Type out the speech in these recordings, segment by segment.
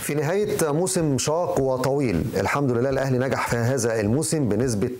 في نهاية موسم شاق وطويل الحمد لله الأهلي نجح في هذا الموسم بنسبة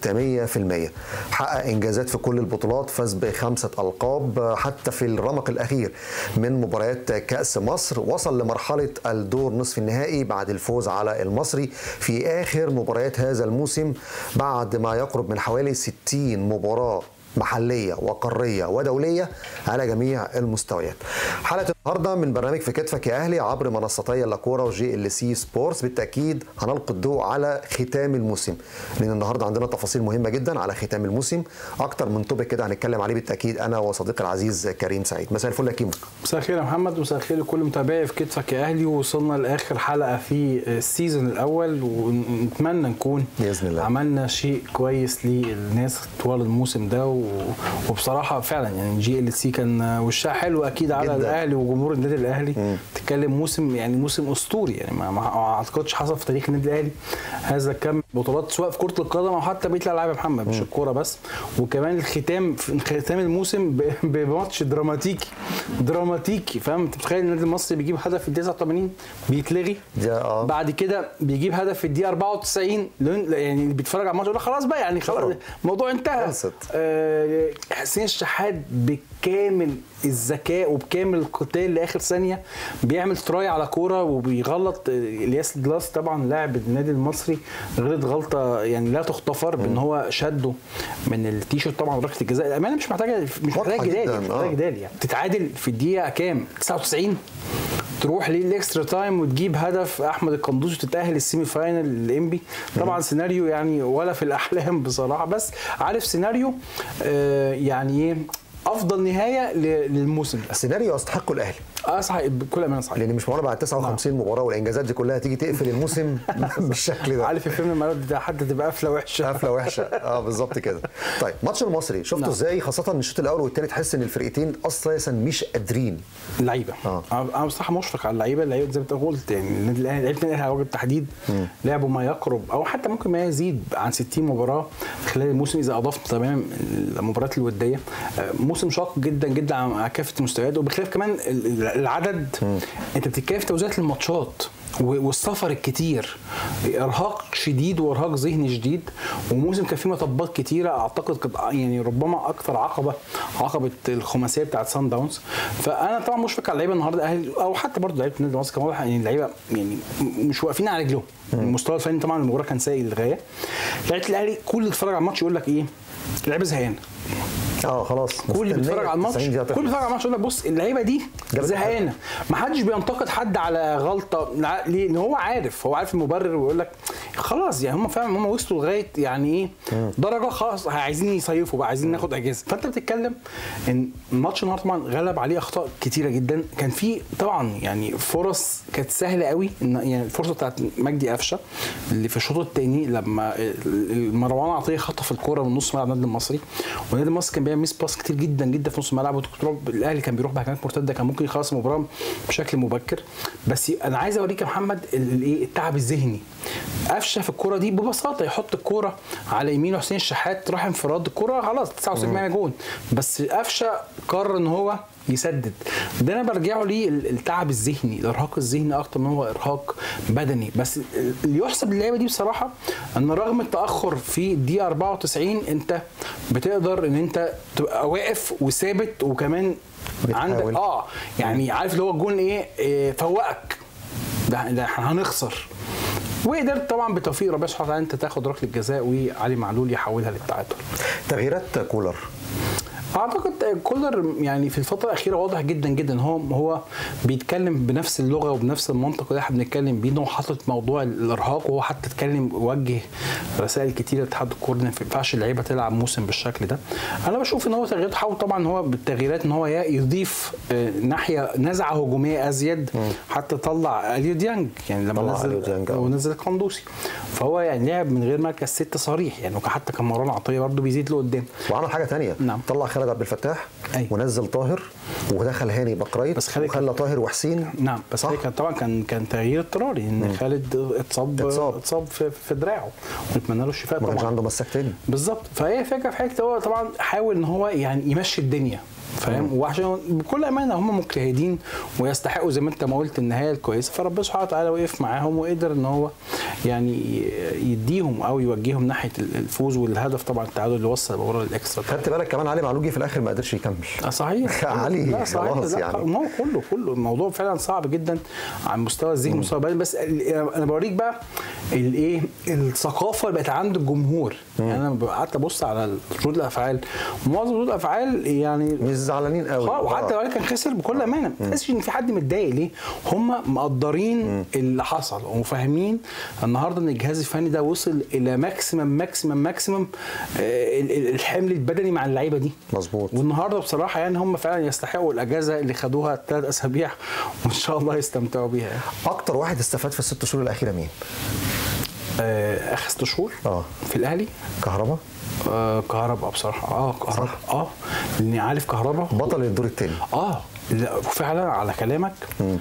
100% حقق إنجازات في كل البطولات فاز بخمسة ألقاب حتى في الرمق الأخير من مباريات كأس مصر وصل لمرحلة الدور نصف النهائي بعد الفوز على المصري في آخر مباريات هذا الموسم بعد ما يقرب من حوالي 60 مباراة محلية وقارية ودولية على جميع المستويات حلقة النهاردة من برنامج في كتفك يا أهلي عبر منصتي اللاكورة وجي ال سي سبورتس بالتأكيد هنلقي الضوء على ختام الموسم لأن النهاردة عندنا تفاصيل مهمة جدا على ختام الموسم أكتر من توبك كده هنتكلم عليه بالتأكيد أنا وصديقي العزيز كريم سعيد مساء الفل يا كيمو مساء الخير يا محمد ومساء الخير لكل متابعي في كتفك يا اهلي ووصلنا لاخر حلقه في السيزون الاول ونتمنى نكون بإذن الله. عملنا شيء كويس للناس طوال الموسم ده و... وبصراحه فعلا يعني جي ال سي كان وشها حلو اكيد على جداً. الاهلي وجمهور النادي الاهلي تتكلم موسم يعني موسم اسطوري يعني ما ما اعتقدش حصل في تاريخ النادي الاهلي هذا كم بطولات سواء في كره القدم او حتى بقيه الالعاب يا محمد مش الكوره بس وكمان الختام في ختام الموسم ب- بماتش دراماتيكي دراماتيكي فاهم انت متخيل النادي المصري بيجيب هدف في الدقيقه 89 بيتلغي ده اه بعد كده بيجيب هدف في الدقيقه 94 لأن- يعني اللي بيتفرج على الماتش يقول لك خلاص بقى يعني خلاص شكراً. الموضوع انتهى خلصت. آه، حسين الشحات بكامل الذكاء وبكامل القتال لاخر ثانيه بيعمل تراي على كوره وبيغلط آه، الياس جلاس طبعا لاعب النادي المصري غلط غلطه يعني لا تغتفر بان هو شده من التيشيرت طبعا ركله الجزاء الامانه مش محتاجه مش واضحة محتاجه جدال جداً، مش آه. محتاجه جدال يعني تتعادل في الدقيقه كام 99 تروح للاكسترا تايم وتجيب هدف احمد القندوسي وتتاهل السيمي فاينل للانبي طبعا سيناريو يعني ولا في الاحلام بصراحه بس عارف سيناريو آه يعني ايه افضل نهايه ل- للموسم ده السيناريو يستحقه الأهلي اه صحيح بكل امانه صحيح لأن مش معقول بعد 59 مباراة والإنجازات دي كلها تيجي تقفل الموسم بالشكل ده عارف الفيلم المرات ده حتى تبقى قفله وحشه قفله وحشه اه بالظبط كده طيب ماتش المصري شفته نعم. ازاي خاصه ان الشوط الاول والثاني تحس ان الفرقتين اساسا مش قادرين اللعيبه آه. انا أنا بصراحه مشفق على اللعيبه اللعيبه زي ما انت قلت يعني النادي الاهلي لعيبه النادي الاهلي على وجه التحديد لعبوا ما يقرب او حتى ممكن ما يزيد عن 60 مباراه خلال الموسم اذا اضفت تمام المباريات الوديه آه، موسم شاق جدا جدا على كافه المستويات وبخلاف كمان ال- ال- العدد انت بتتكلم في توزيعات الماتشات و- والسفر الكتير ارهاق شديد وارهاق ذهني شديد وموسم كان فيه مطبات كتيره اعتقد كانت يعني ربما اكثر عقبه عقبه الخماسيه بتاعت سان داونز فانا طبعا مشفق على اللعيبه النهارده اهلي او حتى برضه لعيبه النادي المصري كان واضح ان اللعيبه يعني مش واقفين على رجلهم المستوى الفني طبعا المباراه كان سيء للغايه لعيبه الاهلي كل اللي اتفرج على الماتش يقول لك ايه اللعيبه زهقانه اه خلاص كل اللي بيتفرج على الماتش كل اللي بيتفرج على الماتش يقول لك بص اللعيبه دي جابت زهقانه ما حدش بينتقد حد على غلطه لا- ليه؟ لان هو عارف هو عارف المبرر ويقول لك خلاص يعني هم فعلا هم وصلوا لغايه يعني ايه درجه خلاص عايزين يصيفوا بقى عايزين ناخد اجازه فانت بتتكلم ان الماتش النهارده طبعا غلب عليه اخطاء كتيره جدا كان في طبعا يعني فرص كانت سهله قوي إن يعني الفرصه بتاعت مجدي قفشه اللي في الشوط الثاني لما مروان عطيه خطف الكوره من نص ملعب النادي المصري والنادي المصري كان بيعمل ميس باس كتير جدا جدا في نص الملعب وتروح- الاهلي كان بيروح بهجمات مرتده كان ممكن يخلص المباراه بشكل مبكر بس انا عايز اوريك يا محمد ال- الايه التعب الذهني قفشه في الكوره دي ببساطه يحط الكوره على يمينه حسين الشحات راح انفراد الكوره خلاص 99 جون بس قفشه قرر ان هو يسدد ده انا برجعه ليه ال- التعب الذهني الارهاق الذهني اكتر من هو ارهاق بدني بس اللي يحسب للعيبه دي بصراحه ان رغم التاخر في الدقيقه 94 انت بتقدر ان انت تبقى واقف وثابت وكمان بتحاول. عندك اه يعني عارف اللي هو الجون ايه, إيه فوقك ده, ده احنا هنخسر وقدرت طبعا بتوفيق ربنا سبحانه وتعالى انت تاخد ركله جزاء وعلي معلول يحولها للتعادل تغييرات كولر اعتقد كولر يعني في الفتره الاخيره واضح جدا جدا هو هو بيتكلم بنفس اللغه وبنفس المنطق اللي احنا بنتكلم بيه ان هو حاطط موضوع الارهاق وهو حتى اتكلم وجه رسائل كتيره لاتحاد الكوره ان ما ينفعش اللعيبه تلعب موسم بالشكل ده انا بشوف ان هو تغييرات حاول طبعا هو بالتغييرات ان هو يضيف آه، ناحيه نزعه هجوميه ازيد حتى طلع اليو ديانج يعني لما طلع أليو نزل ديانج، آه. ونزل القندوسي فهو يعني لعب من غير مركز ست صريح يعني حتى كان مروان عطيه برضه بيزيد لقدام وعمل حاجه تانية نعم. طلع خالد عبد الفتاح أيوة. ونزل طاهر ودخل هاني بقرايط بس خالد وخلى طاهر وحسين نعم بس صح؟ هي كان طبعا كان كان تغيير اضطراري ان خالد اتصاب اتصاب. اتصاب في, في دراعه ونتمنى له الشفاء ما كانش طبعا عنده مساك تاني بالظبط فهي فكره في حته هو طبعا حاول ان هو يعني يمشي الدنيا فاهم وعشان بكل امانه هم مجتهدين ويستحقوا زي ما انت ما قلت النهايه الكويسه فربنا سبحانه وتعالى وقف معاهم وقدر ان هو يعني يديهم او يوجههم ناحيه الفوز والهدف طبعا التعادل اللي وصل المباراه للاكسترا خدت بالك كمان علي معلوجي في الاخر ما قدرش يكمل آه صحيح علي لا صحيح خلاص لا يعني. ما هو كله كله الموضوع فعلا صعب جدا على مستوى الذهن مستوى البدني بس ال- انا بوريك بقى الايه الثقافه اللي بقت عند الجمهور يعني انا قعدت ابص على ردود الافعال معظم ردود الافعال يعني مش زعلانين قوي اه وحتى لو كان خسر بكل امانه ما تحسش ان في حد متضايق ليه؟ هم مقدرين اللي حصل وفاهمين النهارده ان الجهاز الفني ده وصل الى ماكسيمم ماكسيمم ماكسيمم آه، ال- ال- الحمل البدني مع اللعيبه دي مظبوط والنهارده بصراحه يعني هم فعلا يستحقوا الاجازه اللي خدوها ثلاث اسابيع وان شاء الله يستمتعوا بيها يعني. اكتر واحد استفاد في الست شهور الاخيره مين؟ آه، اخر ست شهور اه في الاهلي كهربا آه كهرباء بصراحه اه كهرباء اه لاني عارف كهرباء بطل الدور الثاني اه لا فعلا على كلامك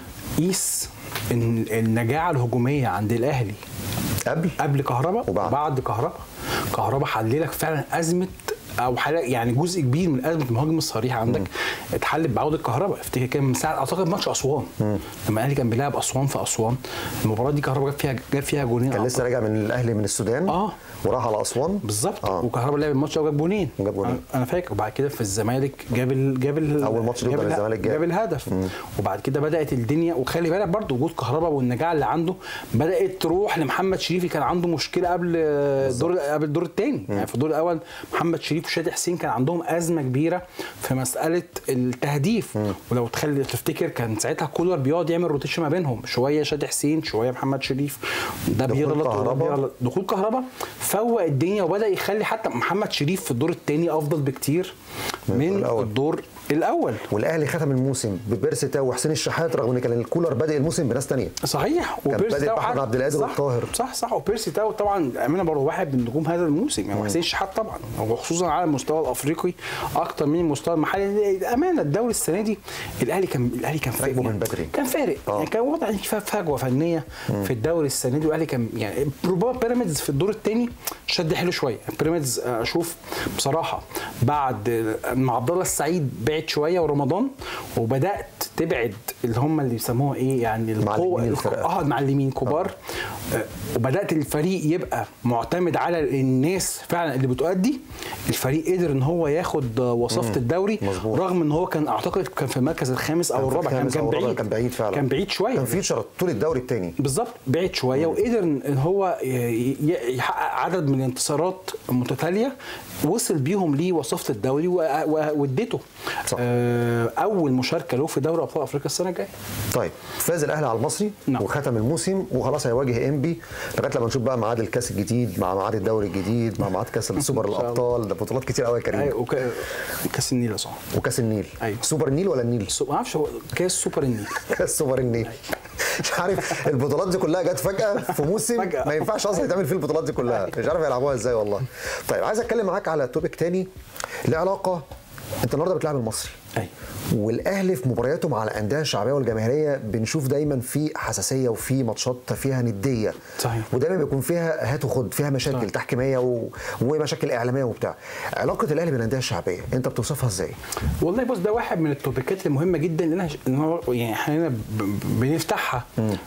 قيس ان النجاعه الهجوميه عند الاهلي قبل قبل كهرباء وبعد. بعد كهرباء كهرباء حل لك فعلا ازمه او حل يعني جزء كبير من ازمه المهاجم الصريح عندك اتحلت بعوده كهرباء افتكر كان من ساعه اعتقد ماتش اسوان لما الاهلي كان بيلعب اسوان في اسوان المباراه دي كهرباء جاب فيها جاب فيها جونين كان لسه راجع من الاهلي من السودان اه وراح على اسوان بالظبط آه. آه. وكهرباء لعب الماتش ده وجاب جونين وجاب جونين. أنا- انا فاكر وبعد كده في الزمالك جاب ال... جاب ال... أول ماتش ضد جاب اله- الزمالك جاب. جاب الهدف وبعد كده بدات الدنيا وخلي بالك برضو وجود كهرباء والنجاعه اللي عنده بدات تروح لمحمد شريف اللي كان عنده مشكله قبل الدور قبل الدور الثاني يعني في الدور الاول محمد شريف وشادي حسين كان عندهم ازمه كبيره في مساله التهديف ولو تخلي تفتكر كان ساعتها كولر بيقعد يعمل روتيشن ما بينهم شويه شادي حسين شويه محمد شريف ده دخول بيغلط وده كهربا. بيغلط دخول كهربا فوق الدنيا وبدا يخلي حتى محمد شريف في الدور الثاني افضل بكتير من الأول. الدور الاول والاهلي ختم الموسم ببيرسي تاو وحسين الشحات رغم ان كان الكولر بادئ الموسم بناس تانية صحيح كان بادئ تاو بأحمد حد- عبد القادر صح، والطاهر. صح صح وبيرسي تاو طبعا امانه برضه واحد من نجوم هذا الموسم يعني حسين الشحات طبعا وخصوصا على المستوى الافريقي اكتر من المستوى المحلي امانه الدوري السنه دي الاهلي كان الاهلي كان فارق راكبه من بدري. كان فارق آه. يعني كان واضح ان في فجوه فنيه في الدوري السنه دي والاهلي كان يعني ربما بيراميدز في الدور الثاني شد حلو شويه بيراميدز آه، اشوف بصراحه بعد آه، مع عبد الله السعيد بعد شويه ورمضان وبدات تبعد اللي هم اللي بيسموها ايه يعني القوه معلمين الفرقة. اه معلمين كبار آه، وبدات الفريق يبقى معتمد على الناس فعلا اللي بتؤدي الفريق قدر ان هو ياخد آه، وصافه الدوري مظبوط. رغم ان هو كان اعتقد كان في المركز الخامس او كان في الرابع كان الخامس كان أو الرابع، بعيد كان بعيد فعلا. كان بعيد شويه كان فيوتشر طول الدوري الثاني بالظبط بعد شويه وقدر ان هو ي- ي- يحقق عدد من الانتصارات متتاليه وصل بيهم لوصافه الدوري و- و- واديته صح. آه، اول مشاركه له في دوري ابطال افريقيا السنه الجايه طيب فاز الاهلي على المصري نعم. وختم الموسم وخلاص هيواجه انبي لغايه لما نشوف بقى ميعاد الكاس الجديد مع ميعاد الدوري الجديد مع ميعاد كاس السوبر إن شاء الله. الابطال ده بطولات كتير قوي يا كريم ايوه وك... كاس النيل يا صاحبي وكاس النيل أيوة. سوبر النيل ولا النيل سو- ما اعرفش هو كاس سوبر النيل كاس سوبر النيل مش عارف البطولات دي كلها جت فجاه في موسم فجأة. ما ينفعش اصلا يتعمل فيه البطولات دي كلها مش عارف يلعبوها ازاي والله طيب عايز اتكلم معاك على توبيك تاني له علاقه انت النهارده بتلعب المصري ايوه والاهلي في مبارياته مع الانديه الشعبيه والجماهيريه بنشوف دايما في حساسيه وفي ماتشات فيها نديه صحيح. ودايما بيكون فيها هات وخد فيها مشاكل صحيح. تحكيميه و... ومشاكل اعلاميه وبتاع علاقه الاهلي بالانديه الشعبيه انت بتوصفها ازاي والله بص ده واحد من التوبيكات المهمه جدا اللي انا إن هو يعني احنا هنا ب- ب- بنفتحها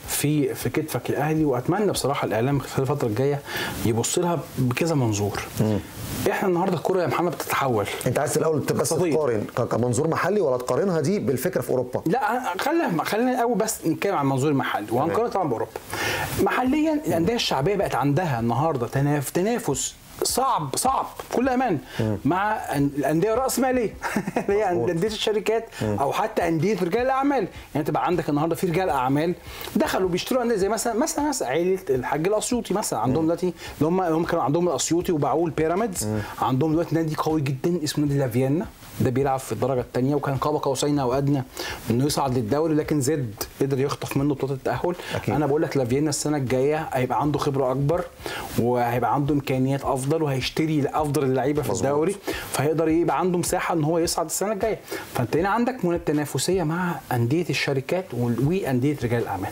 في في كتفك الاهلي واتمنى بصراحه الاعلام خلال الفتره الجايه يبص لها بكذا منظور احنا النهارده الكوره يا محمد بتتحول انت عايز الاول بس اقتصادية. تقارن ك- كمنظور محلي ولا تقارنها دي بالفكره في اوروبا لا خلينا خلينا الاول بس نتكلم عن المنظور المحلي وهنقارن طبعا باوروبا محليا الانديه الشعبيه بقت عندها النهارده تناف تنافس صعب صعب بكل امان مع أن- الانديه الراسماليه اللي هي مظبوط. انديه الشركات او حتى انديه رجال الاعمال يعني تبقى عندك النهارده في رجال اعمال دخلوا بيشتروا انديه زي مثلا مثلا مثلا عيله الحاج الاسيوطي مثلا عندهم دلوقتي اللي هم هم كانوا عندهم الاسيوطي وباعوه البيراميدز عندهم دلوقتي نادي قوي جدا اسمه نادي لافيانا ده بيلعب في الدرجه الثانيه وكان قاب قوسين او ادنى انه يصعد للدوري لكن زد قدر يخطف منه بطوله التاهل أكيد. انا بقول لك لافينا السنه الجايه هيبقى عنده خبره اكبر وهيبقى عنده امكانيات افضل وهيشتري افضل اللعيبه في مظبوط. الدوري فهيقدر يبقى عنده مساحه ان هو يصعد السنه الجايه فانت هنا عندك من التنافسيه مع انديه الشركات وال- وانديه رجال الاعمال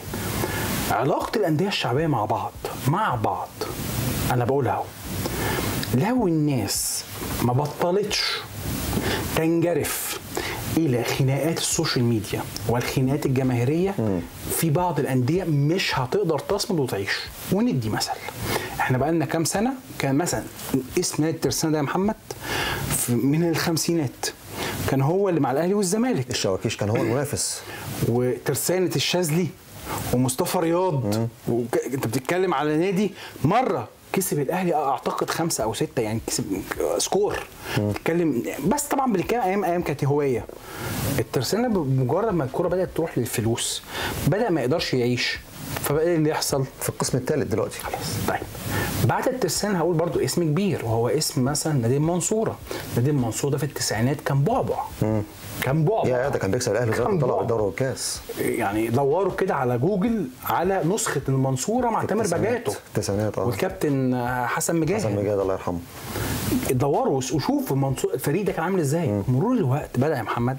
علاقه الانديه الشعبيه مع بعض مع بعض انا بقولها اهو لو الناس ما بطلتش تنجرف الى خناقات السوشيال ميديا والخناقات الجماهيريه في بعض الانديه مش هتقدر تصمد وتعيش وندي مثل احنا بقى لنا كام سنه كان مثلا اسم نادي الترسانه ده يا محمد في- من الخمسينات كان هو اللي مع الاهلي والزمالك الشواكيش كان هو المنافس وترسانة الشاذلي ومصطفى رياض وك... انت بتتكلم على نادي مره كسب الاهلي اعتقد خمسه او سته يعني كسب سكور بتتكلم بس طبعا بنتكلم ايام ايام كانت هوايه الترسانة بمجرد ما الكره بدات تروح للفلوس بدا ما يقدرش يعيش فبقى ايه اللي يحصل؟ في القسم الثالث دلوقتي خلاص طيب بعد الترسانة هقول برضو اسم كبير وهو اسم مثلا نادي المنصوره نادي المنصوره ده في التسعينات كان بعبع كان بعبع يا ده كان بيكسب الاهلي كان وزي طلع بعبع. بالدوري والكاس يعني دوروا كده على جوجل على نسخه المنصوره مع تامر التسعينات. باجاتو التسعينات اه والكابتن حسن مجاهد حسن مجاهد الله يرحمه دوروا وشوفوا المنصور الفريق ده كان عامل ازاي مرور الوقت بدا يا محمد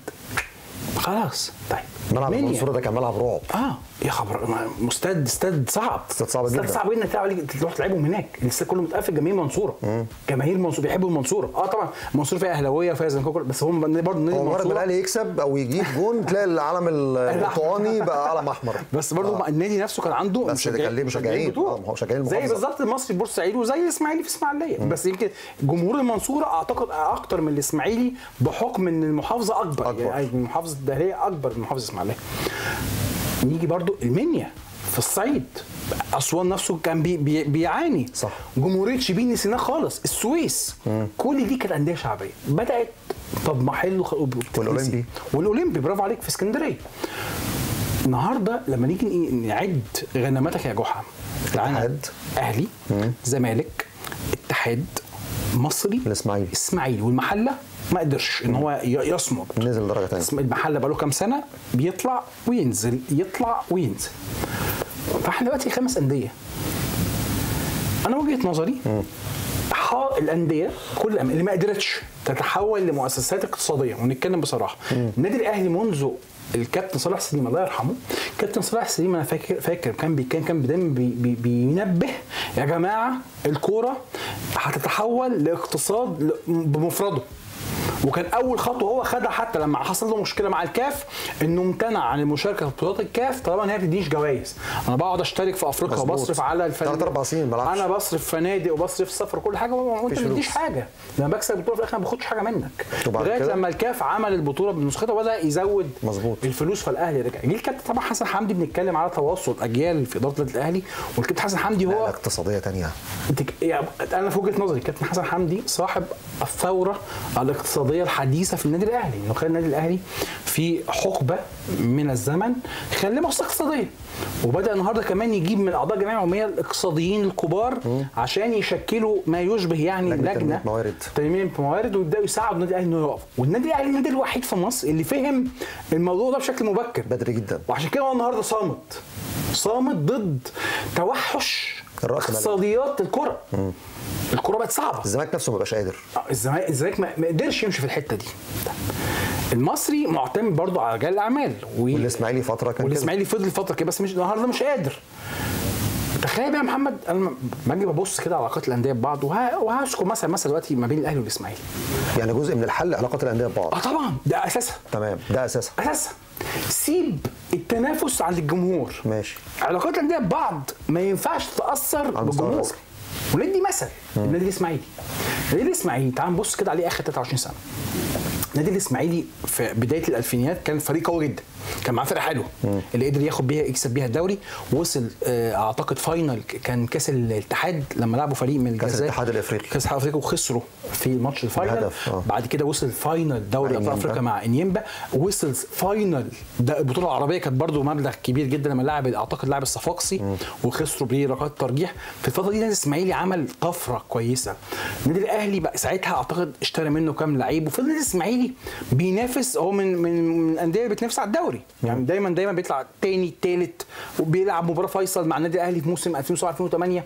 خلاص طيب ملعب منيا. المنصوره ده كان ملعب رعب اه يا خبر ما- استاد استاد صعب استاد صعب استاد جدا. صعب جدا تلعب عليك- تروح تلعبهم هناك الاستاد كله متقفل جماهير المنصوره جماهير المنصوره بيحبوا المنصوره اه طبعا المنصوره فيها اهلاويه وفيها زملكاويه بس هم برضه نادي هو مجرد ما المنصوره الاهلي يكسب او يجيب جون تلاقي العلم البرتقاني بقى علم احمر بس برضه آه. النادي نفسه كان عنده بس ده كان ليه مشجعين. بتوعه. آه، ما هو مشجعين زي المحافظة. بالظبط المصري بورسعيد وزي الاسماعيلي في اسماعيليه بس يمكن جمهور المنصوره اعتقد اكتر من الاسماعيلي بحكم ان المحافظه اكبر, أكبر. يعني محافظه الدهليه اكبر من محافظه الاسماعيليه نيجي برضو المنيا في الصعيد اسوان نفسه كان بي بي بيعاني صح. جمهوريه شبين نسيناه خالص السويس كل دي كانت انديه شعبيه بدات طب ما حلو خ- والأولمبي. والاولمبي برافو عليك في اسكندريه النهارده لما نيجي ن- نعد غنماتك يا جحا تعالى اتحاد. اهلي زمالك اتحاد مصري الإسماعيلي. اسماعيلي والمحله ما قدرش ان هو ي- يصمد نزل درجه ثانيه اسم المحله بقاله كام سنه بيطلع وينزل يطلع وينزل فاحنا دلوقتي خمس انديه انا وجهه نظري ح- الانديه كل الأم- اللي ما قدرتش تتحول لمؤسسات اقتصاديه ونتكلم بصراحه النادي الاهلي منذ الكابتن صلاح سليم الله يرحمه كابتن صلاح سليم انا فاكر فاكر كان بي كان كان دايما بي بي بينبه يا جماعه الكوره هتتحول لاقتصاد ل- بمفرده وكان اول خطوه هو خدها حتى لما حصل له مشكله مع الكاف انه امتنع عن المشاركه في بطولات الكاف طالما ان هي ما بتدينيش جوائز انا بقعد اشترك في افريقيا مظبوط. وبصرف على الفنادق تلات أربع سنين ما لعبش. انا بصرف فنادق وبصرف سفر وكل حاجه وانت مفيش ما بتديش فلوس. حاجه لما بكسب البطوله في الاخر ما باخدش حاجه منك وبعد لغايه كده؟ لما الكاف عمل البطوله بنسختها وبدا يزود مظبوط. الفلوس فالاهلي رجع جه الكابتن طبعا حسن حمدي بنتكلم على تواصل اجيال في اداره النادي الاهلي والكابتن حسن حمدي هو نقله اقتصاديه ثانيه انت- يعني انا في وجهه نظري كابتن حسن حمدي صاحب الثوره الاقتصاديه الحديثه في النادي الاهلي انه خلى النادي الاهلي في حقبه من الزمن خلاه مؤسسه اقتصاديه وبدا النهارده كمان يجيب من اعضاء الجمعيه العموميه الاقتصاديين الكبار عشان يشكلوا ما يشبه يعني لجنة لجنه تنمية موارد. تنميه موارد ويبداوا يساعدوا النادي الاهلي انه يقف والنادي الاهلي النادي الوحيد في مصر اللي فهم الموضوع ده بشكل مبكر بدري جدا وعشان كده هو النهارده صامت صامت ضد توحش الرأس مال. اقتصاديات الكره الكره بقت صعبه الزمالك نفسه ما بقاش قادر آه، الزمالك الزمالك ما ما قدرش يمشي في الحته دي المصري معتمد برضه على رجال الاعمال و... والاسماعيلي فتره كان كده والاسماعيلي فضل فتره كده بس مش النهارده مش قادر تخيل بقى يا محمد انا لما باجي ببص كده على علاقات الانديه ببعض وه- وهذكر مثلا مثلا دلوقتي ما بين الاهلي والاسماعيلي يعني جزء من الحل علاقات الانديه ببعض اه طبعا ده اساسها تمام ده اساسها اساسها سيب التنافس عند الجمهور ماشي علاقات الانديه ببعض ما ينفعش تتاثر المستوى بالجمهور الرسمي. وندي مثل النادي الاسماعيلي النادي الاسماعيلي تعال نبص كده عليه اخر 23 سنه النادي الاسماعيلي في بدايه الالفينيات كان فريق قوي جدا كان معاه فرقه حلوه اللي قدر ياخد بيها يكسب بيها الدوري وصل آه، اعتقد فاينل كان كاس الاتحاد لما لعبوا فريق من كأس الجزائر الاتحاد الإفريقي. كاس الاتحاد الافريقي وخسروا في الماتش الفاينل بهدف، آه. بعد كده وصل فاينل دوري مع ابطال إنيمبا. افريقيا مع انيمبا وصل فاينل ده البطوله العربيه كانت برضو مبلغ كبير جدا لما لعب اعتقد لاعب الصفاقسي وخسروا بركلات ترجيح في الفتره دي النادي الاسماعيلي عمل طفره كويسه النادي الاهلي بقى ساعتها اعتقد اشترى منه كام لعيب وفضل النادي الاسماعيلي بينافس هو من من من الانديه اللي بتنافس على الدوري يعني دايما دايما بيطلع تاني تالت وبيلعب مباراه فيصل مع النادي الاهلي في موسم 2007 2008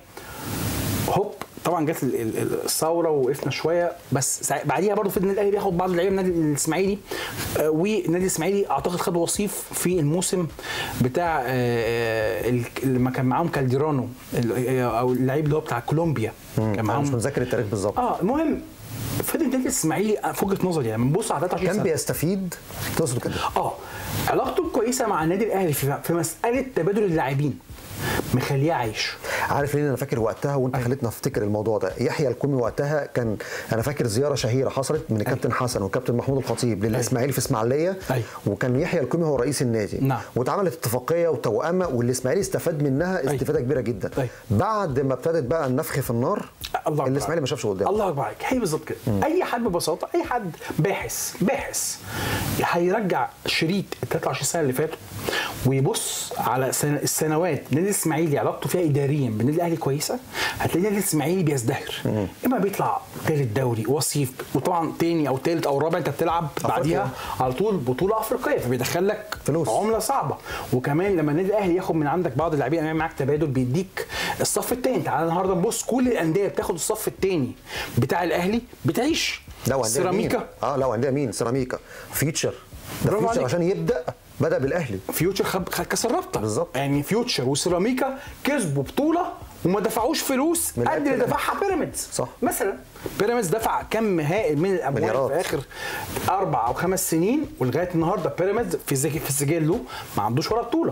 هوب طبعا جت ال- ال- ال- الثوره ووقفنا شويه بس سا- بعديها برضه في النادي الاهلي بياخد بعض اللعيبه من النادي الاسماعيلي آه، والنادي الاسماعيلي اعتقد خد وصيف في الموسم بتاع آه، آه، ال- لما كان معاهم كالديرانو ال- او اللعيب اللي هو بتاع كولومبيا كان انا مش معاهم متذكر التاريخ بالظبط اه المهم فضل النادي الاسماعيلي في وجهه نظري يعني بنبص على 23 كان سنه بيستفيد تقصد كده اه علاقته كويسه مع النادي الاهلي في في مساله تبادل اللاعبين مخليه عايش عارف ليه انا فاكر وقتها وانت خليتنا نفتكر الموضوع ده يحيى الكومي وقتها كان انا فاكر زياره شهيره حصلت من الكابتن حسن والكابتن محمود الخطيب للاسماعيلي في اسماعيليه أيوة. وكان يحيى الكومي هو رئيس النادي نعم. واتعملت اتفاقيه وتوأمه والاسماعيلي استفاد منها استفاده كبيره جدا أيوة. بعد ما ابتدت بقى النفخ في النار الله أكبر. الاسماعيلي ما شافش قدامه الله اكبر عليك هي بالظبط كده اي حد ببساطه اي حد باحث باحث هيرجع شريط ال 23 سنه اللي فاتوا ويبص على سن- السنوات النادي الاسماعيلي علاقته فيها اداريا بالنادي الاهلي كويسه هتلاقي النادي الاسماعيلي بيزدهر اما بيطلع ثالث دوري وصيف وطبعا تاني او ثالث او رابع انت بتلعب بعديها على طول بطوله افريقيه فبيدخل لك فلوس. عمله صعبه وكمان لما النادي الاهلي ياخد من عندك بعض اللاعبين يعمل معاك تبادل بيديك الصف الثاني تعال النهارده نبص كل الانديه بتاخد الصف الثاني بتاع الاهلي بتعيش لا وانديه سيراميكا مين؟ اه لا وانديه مين سيراميكا فيوتشر ده برافو فيوتشر عليك. عشان يبدا بدا بالاهلي فيوتشر خد خد كاس الرابطه بالظبط. يعني فيوتشر وسيراميكا كسبوا بطوله وما دفعوش فلوس من قد اللي الأكل. دفعها بيراميدز صح. مثلا بيراميدز دفع كم هائل من الاموال مليارات. في اخر اربع او خمس سنين ولغايه النهارده بيراميدز في زي في سجله ما عندوش ولا بطوله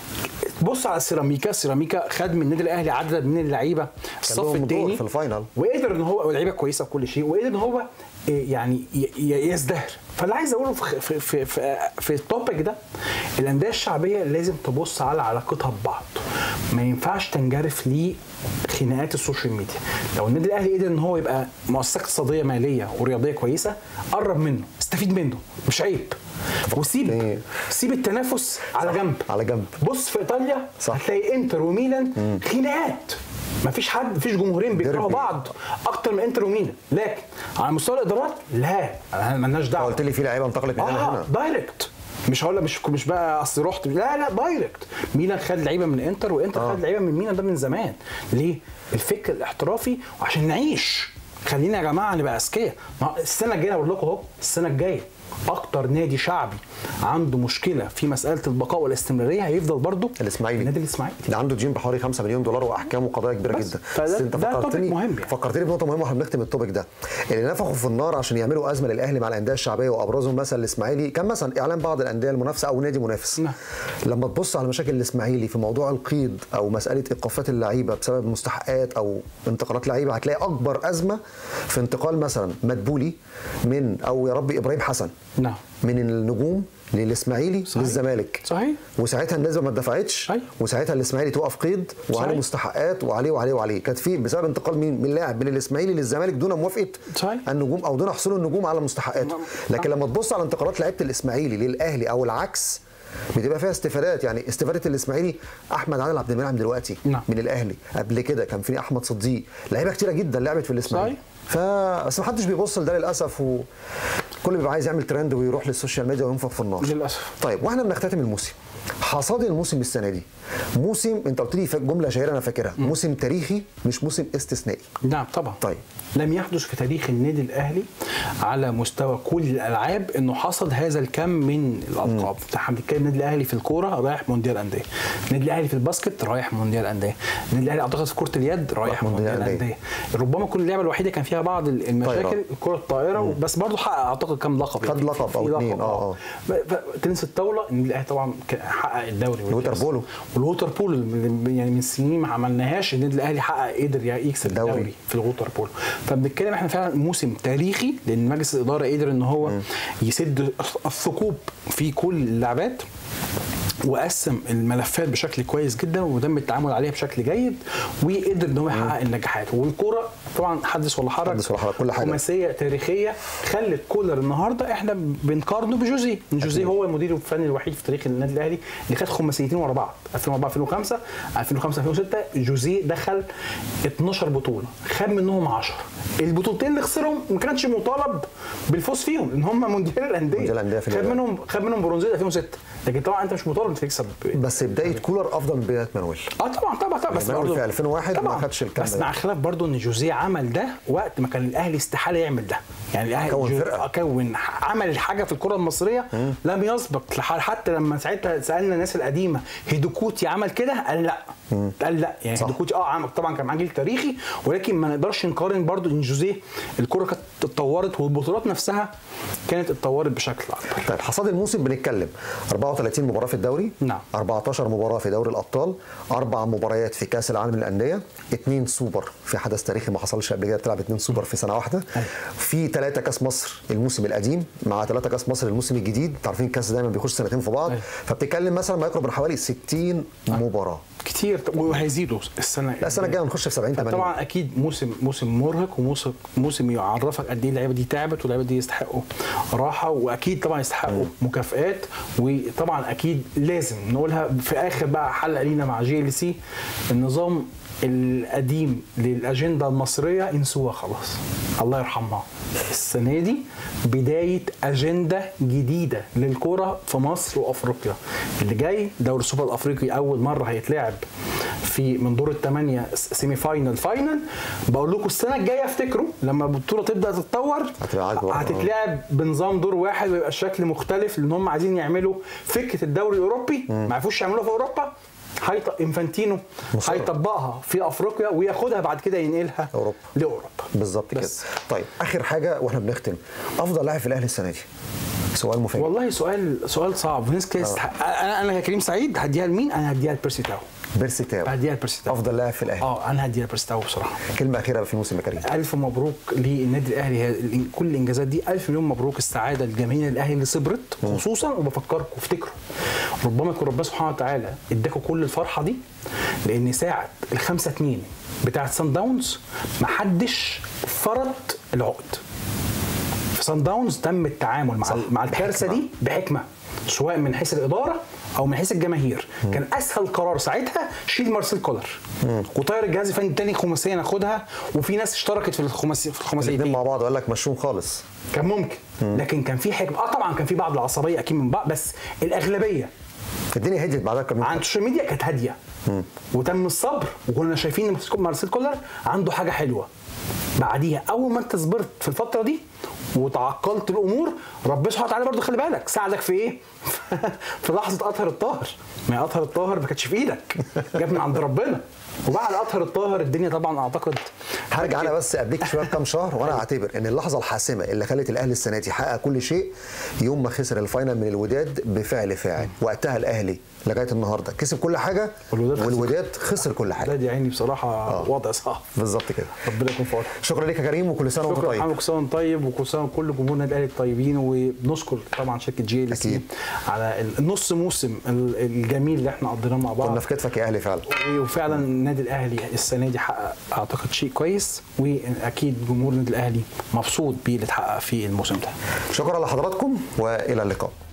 بص على سيراميكا سيراميكا خد من النادي الاهلي عدد من اللعيبه الصف لهم دور الثاني في الفاينل. وقدر ان هو ولعيبه كويسه وكل شيء وقدر ان هو إيه، يعني ي- ي- يزدهر فاللي عايز اقوله في في في في, في التوبيك ده الانديه الشعبيه لازم تبص على علاقتها ببعض ما ينفعش تنجرف لخناقات السوشيال ميديا لو النادي الاهلي قدر ان هو يبقى مؤسسه اقتصاديه ماليه ورياضيه كويسه قرب منه استفيد منه مش عيب وسيب إيه. سيب التنافس على جنب على جنب بص في ايطاليا صح. هتلاقي انتر وميلان خناقات مفيش حد مفيش جمهورين بيكرهوا ديربي. بعض اكتر من انتر وميلان لكن على مستوى الادارات لا أنا مالناش دعوه قلت لي في لعيبه انتقلت من هنا اه لهنا دايركت مش هقول لك مش مش بقى اصل رحت لا لا دايركت ميلان خد لعيبه من انتر وانتر آه. خد لعيبه من ميلان ده من زمان ليه؟ الفكر الاحترافي وعشان نعيش خلينا يا جماعه نبقى اذكياء ما السنه الجايه بقول لكم اهو السنه الجايه اكتر نادي شعبي عنده مشكله في مساله البقاء والاستمراريه هيفضل برضه الاسماعيلي النادي الاسماعيلي اللي عنده ديون بحوالي 5 مليون دولار واحكام وقضايا كبيره بس. جدا فده- انت ده فكرتني topic مهم يعني. فكرتني بنقطه مهمه واحنا بنختم التوبيك ده اللي نفخوا في النار عشان يعملوا ازمه للاهلي مع الانديه الشعبيه وابرزهم مثلا الاسماعيلي كان مثلا اعلان بعض الانديه المنافسه او نادي منافس نعم. لما تبص على مشاكل الاسماعيلي في موضوع القيد او مساله ايقافات اللعيبه بسبب مستحقات او انتقالات لعيبه هتلاقي اكبر ازمه في انتقال مثلا مدبولي من او يا ربي ابراهيم حسن نعم من النجوم للاسماعيلي صحيح. للزمالك صحيح وساعتها النسبه ما اتدفعتش أيوة. وساعتها الاسماعيلي توقف قيد وعليه صحيح. مستحقات وعليه وعليه وعليه كانت في بسبب انتقال مين من لاعب من الاسماعيلي للزمالك دون موافقه صحيح. النجوم او دون حصول النجوم على مستحقاته نعم. لكن لما تبص على انتقالات لعيبه الاسماعيلي للاهلي او العكس بتبقى فيها استفادات يعني استفاده الاسماعيلي احمد عادل عبد المنعم دلوقتي نعم. من الاهلي قبل كده كان في احمد صديق لعيبه كتيره جدا لعبت في الاسماعيلي صحيح. ف بس ما حدش بيبص لده للاسف وكل بيبقى عايز يعمل ترند ويروح للسوشيال ميديا وينفخ في النار للاسف طيب واحنا بنختتم الموسم حصاد الموسم السنه دي موسم انت قلت لي جمله شهيره انا فاكرها موسم تاريخي مش موسم استثنائي نعم طبعا طيب. لم يحدث في تاريخ النادي الاهلي على مستوى كل الالعاب انه حصد هذا الكم من الالقاب احنا بنتكلم النادي الاهلي في الكوره رايح مونديال انديه النادي الاهلي في الباسكت رايح مونديال انديه النادي الاهلي اعتقد في كره اليد رايح مونديال مونديال أندية. انديه ربما كل اللعبه الوحيده كان فيها بعض المشاكل طايرة. الكره الطائره بس برضه حقق اعتقد كم لقب خد لقب أو في لقب، اتنين، آه، آه. ب- ف- تنس الطاوله النادي الاهلي طبعا كان حقق الدوري الووتر والكاس. بولو. والووتر بولو اللي يعني من سنين ما عملناهاش النادي الاهلي حقق قدر يكسب الدوري. الدوري في الووتر بولو فبنتكلم احنا فعلا موسم تاريخي لان مجلس الاداره قدر ان هو يسد الثقوب في كل اللعبات وقسم الملفات بشكل كويس جدا وتم التعامل عليها بشكل جيد وقدر ان هو يحقق النجاحات والكوره طبعا حدث ولا حرج حدث ولا حرج، كل حاجة. خماسيه تاريخيه خلت كولر النهارده احنا بنقارنه بجوزيه جوزيه هو المدير الفني الوحيد في تاريخ النادي الاهلي اللي خد خماسيتين ورا بعض 2004 2005 2005 2006 جوزيه دخل 12 بطوله خد منهم 10 البطولتين اللي خسرهم ما كانش مطالب بالفوز فيهم لان هم مونديال الانديه مونديال الأندية في خد اليابان. منهم خد منهم برونزيه 2006 لكن طبعا انت مش مطالب انت تكسب بس بدايه كولر افضل من بدايه مانويل اه طبعا طبعا طبعا بس مانويل برضه في 2001 ما طبعاً. خدش الكلام بس ده. مع خلاف برضه ان جوزيه عمل ده وقت ما كان الاهلي استحاله يعمل ده يعني الاهلي كون جو- فرقة. آه، كون عمل حاجه في الكره المصريه لم يسبق لح- حتى لما ساعتها سالنا الناس القديمه هيدوكوتي عمل كده قال لا قال لا يعني صح. هيدوكوتي اه عمل طبعا كان معاه جيل تاريخي ولكن ما نقدرش نقارن برضه ان جوزيه الكره كانت اتطورت والبطولات نفسها كانت اتطورت بشكل اكبر طيب حصاد الموسم بنتكلم 34 مباراه في الدوري نعم. 14 مباراه في دوري الابطال اربع مباريات في كاس العالم للانديه اثنين سوبر في حدث تاريخي ما حصلش قبل كده تلعب اثنين سوبر في سنه واحده في ثلاثه كاس مصر الموسم القديم مع ثلاثه كاس مصر الموسم الجديد انتوا عارفين الكاس دايما بيخش سنتين في بعض أيوة. فبتتكلم مثلا ما يقرب من حوالي 60 مباراه كتير وهيزيدوا السنه لا السنه الجايه هنخش في 70 80 طبعا اكيد موسم موسم مرهق وموسم موسم يعرفك قد ايه اللعيبه دي تعبت واللعيبه دي يستحقوا راحه واكيد طبعا يستحقوا مكافئات وطبعا اكيد لازم نقولها في اخر بقى حلقه لينا مع جي ال سي النظام القديم للاجنده المصريه انسوها خلاص الله يرحمها السنه دي بدايه اجنده جديده للكره في مصر وافريقيا اللي جاي دوري السوبر الافريقي اول مره هيتلعب في من دور الثمانيه سيمي فاينل فاينل بقول لكم السنه الجايه افتكروا لما البطوله تبدا تتطور هتبقى عاجبة. هتتلعب بنظام دور واحد ويبقى الشكل مختلف لان هم عايزين يعملوا فكره الدوري الاوروبي ما عرفوش يعملوها في اوروبا هيط... انفانتينو مصر. هيطبقها في افريقيا وياخدها بعد كده ينقلها أوروبا. لاوروبا بالظبط كده بس. طيب اخر حاجه واحنا بنختم افضل لاعب في الاهلي السنه دي سؤال مفاجئ والله سؤال سؤال صعب ناس كده يستحق- انا انا كريم سعيد هديها لمين؟ انا هديها لبيرسي تاو بيرسي تاو هديها لبيرسي تاو افضل لاعب في الاهلي اه انا هديها لبيرسي تاو بصراحه كلمه اخيره في الموسم الكريم الف مبروك للنادي الاهلي هي- كل الانجازات دي الف مليون مبروك السعاده لجماهير الاهلي اللي صبرت خصوصا وبفكركم افتكروا ربما يكون ربنا سبحانه وتعالى اداكم كل الفرحه دي لان ساعه الخمسة اتنين بتاعت سان داونز محدش فرط العقد في سان داونز تم التعامل مع مع الكارثه بحكمة. دي بحكمه سواء من حيث الاداره او من حيث الجماهير كان اسهل قرار ساعتها شيل مارسيل كولر وطير الجهاز الفني الثاني خماسيه ناخدها وفي ناس اشتركت في الخماسيه في الاثنين الخماسيتين مع بعض وقال لك مشوهم خالص كان ممكن لكن كان في حكمه اه طبعا كان في بعض العصبيه اكيد من بعض بس الاغلبيه الدنيا هديت بعدها كم يوم عن السوشيال ميديا كانت هاديه وتم الصبر وكنا شايفين ان مارسيل كولر عنده حاجه حلوه بعديها اول ما انت صبرت في الفتره دي وتعقلت الامور ربنا سبحانه وتعالى برضه خلي بالك ساعدك في ايه؟ في لحظه اطهر الطاهر ما هي اطهر الطاهر ما كانتش في ايدك جاب من عند ربنا وبعد اطهر الطاهر الدنيا طبعا اعتقد هرجع انا بس قبليك شويه بكام شهر وانا اعتبر ان اللحظه الحاسمه اللي خلت الاهلي السنه دي يحقق كل شيء يوم ما خسر الفاينل من الوداد بفعل فاعل وقتها الاهلي لغايه النهارده كسب كل حاجه والوداد خسر. والوداد خسر كل ده حاجه دي عيني بصراحه وضع صعب بالظبط كده ربنا يكون في عونك شكرا لك يا كريم وكل سنه وانت شكرا طيب محمد كل سنه وانت طيب وكل سنه وكل جمهور النادي الاهلي الطيبين وبنشكر طبعا شركه جي ال سي أكيد. على النص موسم ال- الجميل اللي احنا قضيناه مع بعض كنا في كتفك يا اهلي فعلا وفعلا النادي الاهلي السنه دي حقق اعتقد شيء كويس واكيد جمهور النادي الاهلي مبسوط بيه اللي اتحقق في الموسم ده شكرا لحضراتكم والى اللقاء